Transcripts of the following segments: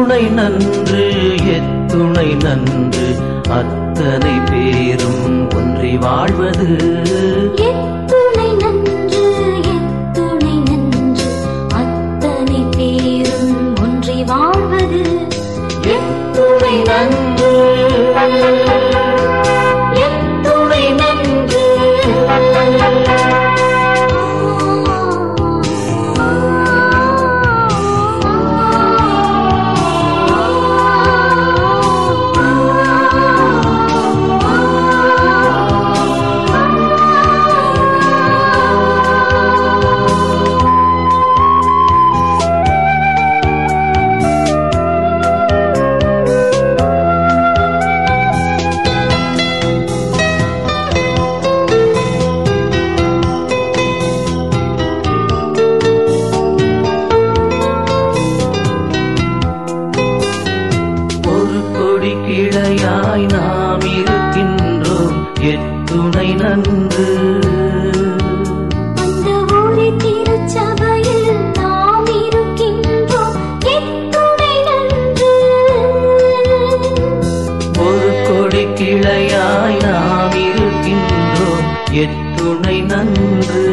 எத்துணை நன்று எத்துணை நன்று அத்தனை பேரும் ஒன்றி வாழ்வது எத்துணை நன்று எத்துணை நன்று அத்தனை பேரும் ஒன்றி வாழ்வது எத்துணை நன்று எத்துணை நன்று ஒரு கொடி கிளையாய் நாம் இருக்கின்றோம் எத்துணை நன்று அந்த ஊரே திருச்சபையில் நாம் இருக்கின்றோம் எத்துணை நன்று ஒரு கொடி கிளையாய் நாம் இருக்கின்றோம் எத்துணை நன்று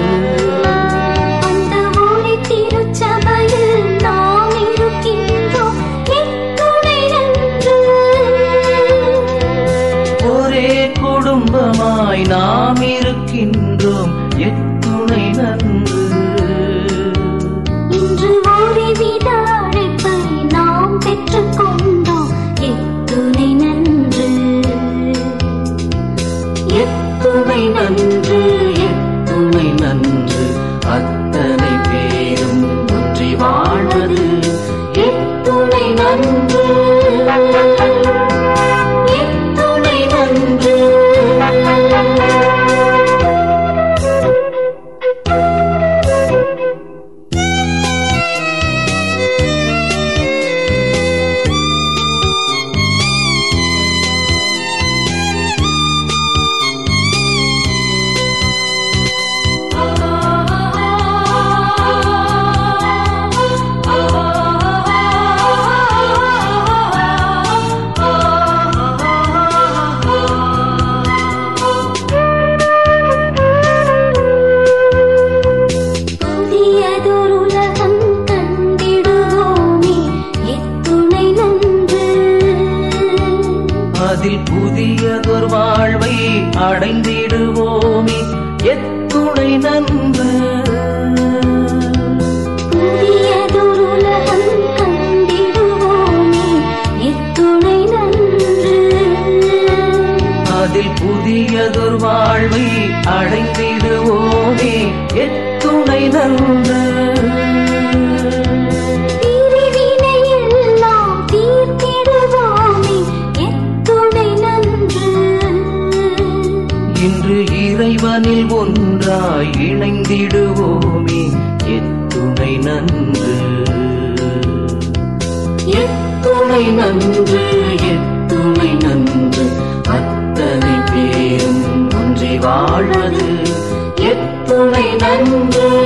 அந்த ஊரே திருச்சபையில் நாம் இருக்கின்றோம் எத்துணை நன்று ஒரே குடும்பமாய் நாம் இருக்கின்றோம் எத்துணை நன்று இன்று ஒருவித அழைப்பை நாம் பெற்றுக்கொண்டோம் எத்துணை நன்று எத்துணை நன்று எத்துணை நன்று அத்தனை பேரும் ஒன்றி வாழ்வது எத்துணை நன்று எத்துணை நன்று புதியதொரு உலகம் கண்டிடுவோமே எத்துணை நன்று அதில் புதியதொரு வாழ்வை அடைந்திடுவோமே எத்துணை நன்று புதியதொரு உலகம் கண்டிடுவோமே எத்துணை நன்று அதில் புதியதொரு வாழ்வை அடைந்திடுவோமே எத்துணை நன்று பிரிவினை எல்லாம் தீர்த்திடுவோமே எத்துணை நன்று இன்று இறைவனில் ஒன்றாய் இணைந்திடுவோமே எத்துணை நன்று எத்துணை நன்று எத்துணை நன்று அத்தனை பேரும் ஒன்றி வாழ்வது எத்துணை நன்று